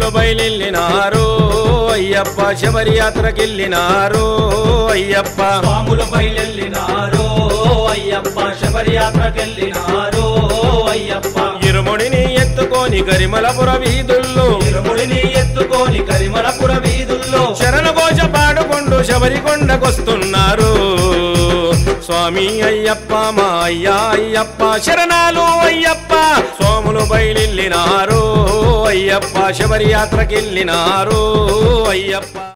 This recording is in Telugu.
స్వాములు బయలెళ్ళినారు అయ్యప్ప శబరి యాత్రకెళ్ళినారు అయ్యప్ప స్వాములు బయలెళ్ళినారు అయ్యప్ప శబరి యాత్రకెళ్ళినారు అయ్యప్ప ఇరుముడిని ఎత్తుకొని గరిమలపుర వీధుల్లో ఇరుముడిని ఎత్తుకొని కరిమలపుర వీధుల్లో శరణ ఘోష పాడుకుంటూ శబరి కొండకొస్తున్నారు స్వామి అయ్యప్ప మా అయ్యా అయ్యప్ప శరణాలు అయ్యప్ప స్వాములు బయలెళ్ళినారు అయ్యప్ప శబరి యాత్రకెళ్ళినారు అయ్యప్ప